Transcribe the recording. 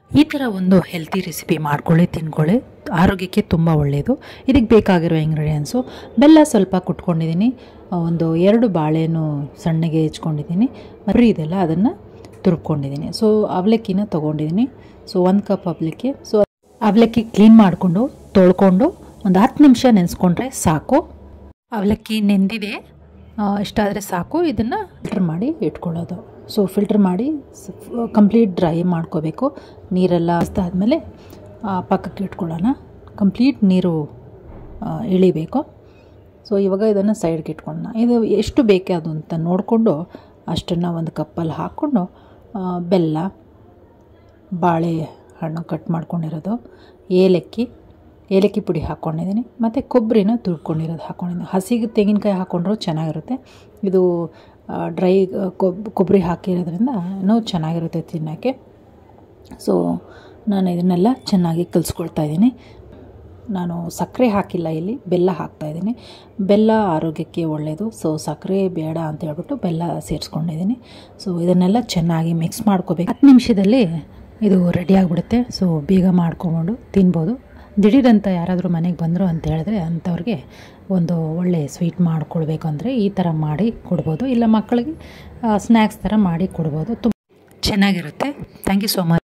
ಈ ಥರ ಒಂದು ಹೆಲ್ತಿ ರೆಸಿಪಿ ಮಾಡ್ಕೊಳ್ಳಿ ತಿನ್ಕೊಳ್ಳಿ ಆರೋಗ್ಯಕ್ಕೆ ತುಂಬ ಒಳ್ಳೆಯದು ಇದಕ್ಕೆ ಬೇಕಾಗಿರೋ ಇಂಗ್ರೀಡಿಯೆಂಟ್ಸು ಬೆಲ್ಲ ಸ್ವಲ್ಪ ಕುಟ್ಕೊಂಡಿದ್ದೀನಿ ಒಂದು ಎರಡು ಬಾಳೆಹಣ್ಣು ಸಣ್ಣಗೆ ಹೆಚ್ಕೊಂಡಿದ್ದೀನಿ ಮರಿ ಇದೆಲ್ಲ ಅದನ್ನು ತುರ್ಕೊಂಡಿದ್ದೀನಿ ಸೊ ಅವಲಕ್ಕಿನ ತೊಗೊಂಡಿದ್ದೀನಿ ಸೊ ಒಂದು ಕಪ್ ಅವಲಕ್ಕಿ ಸೊ ಅವಲಕ್ಕಿ ಕ್ಲೀನ್ ಮಾಡಿಕೊಂಡು ತೊಳ್ಕೊಂಡು ಒಂದು ಹತ್ತು ನಿಮಿಷ ನೆನೆಸ್ಕೊಂಡ್ರೆ ಸಾಕು ಅವಲಕ್ಕಿ ನೆಂದಿದೆ ಇಷ್ಟಾದರೆ ಸಾಕು ಇದನ್ನು ಫಿಲ್ಟ್ರ್ ಮಾಡಿ ಇಟ್ಕೊಳ್ಳೋದು ಸೊ ಫಿಲ್ಟ್ರ್ ಮಾಡಿ ಕಂಪ್ಲೀಟ್ ಡ್ರೈ ಮಾಡ್ಕೋಬೇಕು ನೀರೆಲ್ಲ ಆದಮೇಲೆ ಪಕ್ಕಕ್ಕೆ ಇಟ್ಕೊಳ್ಳೋಣ ಕಂಪ್ಲೀಟ್ ನೀರು ಆ, ಇಳಿಬೇಕು ಸೊ ಇವಾಗ ಇದನ್ನು ಸೈಡ್ಗೆ ಇಟ್ಕೊಳ್ಳೋಣ ಇದು ಎಷ್ಟು ಬೇಕೆ ಅದು ಅಂತ ನೋಡಿಕೊಂಡು ಅಷ್ಟನ್ನು ಒಂದು ಕಪ್ಪಲ್ಲಿ ಹಾಕ್ಕೊಂಡು ಆ, ಬೆಲ್ಲ ಬಾಳೆ ಹಣ್ಣು ಕಟ್ ಮಾಡ್ಕೊಂಡಿರೋದು ಏಲಕ್ಕಿ ಏಲಕ್ಕಿ ಪುಡಿ ಹಾಕ್ಕೊಂಡಿದ್ದೀನಿ ಮತ್ತು ಕೊಬ್ಬರಿನ ತುರ್ಕೊಂಡಿರೋದು ಹಾಕ್ಕೊಂಡಿದ್ದೀನಿ ಹಸಿಗೆ ತೆಂಗಿನಕಾಯಿ ಹಾಕ್ಕೊಂಡ್ರೂ ಚೆನ್ನಾಗಿರುತ್ತೆ ಇದು ಡ್ರೈ ಕೊಬ್ ಕೊಬ್ಬರಿ ಹಾಕಿರೋದ್ರಿಂದ ಇನ್ನೂ ಚೆನ್ನಾಗಿರುತ್ತೆ ತಿನ್ನೋಕ್ಕೆ ಸೊ ನಾನು ಇದನ್ನೆಲ್ಲ ಚೆನ್ನಾಗಿ ಕಲಿಸ್ಕೊಳ್ತಾ ಇದ್ದೀನಿ ನಾನು ಸಕ್ಕರೆ ಹಾಕಿಲ್ಲ ಇಲ್ಲಿ ಬೆಲ್ಲ ಹಾಕ್ತಾಯಿದ್ದೀನಿ ಬೆಲ್ಲ ಆರೋಗ್ಯಕ್ಕೆ ಒಳ್ಳೆಯದು ಸೊ ಸಕ್ಕರೆ ಬೇಡ ಅಂತ ಹೇಳ್ಬಿಟ್ಟು ಬೆಲ್ಲ ಸೇರಿಸ್ಕೊಂಡಿದ್ದೀನಿ ಸೊ ಇದನ್ನೆಲ್ಲ ಚೆನ್ನಾಗಿ ಮಿಕ್ಸ್ ಮಾಡ್ಕೋಬೇಕು ಹತ್ತು ನಿಮಿಷದಲ್ಲಿ ಇದು ರೆಡಿ ಆಗಿಬಿಡುತ್ತೆ ಸೊ ಬೇಗ ಮಾಡ್ಕೊಕೊಂಡು ತಿನ್ಬೋದು ದಿಢೀರಂತ ಯಾರಾದರೂ ಮನೆಗೆ ಬಂದರು ಅಂತ ಹೇಳಿದ್ರೆ ಅಂಥವ್ರಿಗೆ ಒಂದು ಒಳ್ಳೆ ಸ್ವೀಟ್ ಮಾಡಿಕೊಡ್ಬೇಕು ಅಂದರೆ ಈ ಥರ ಮಾಡಿ ಕೊಡ್ಬೋದು ಇಲ್ಲ ಮಕ್ಕಳಿಗೆ ಸ್ನ್ಯಾಕ್ಸ್ ಥರ ಮಾಡಿ ಕೊಡ್ಬೋದು ತುಂಬ ಚೆನ್ನಾಗಿರುತ್ತೆ ಥ್ಯಾಂಕ್ ಯು ಸೋ ಮಚ್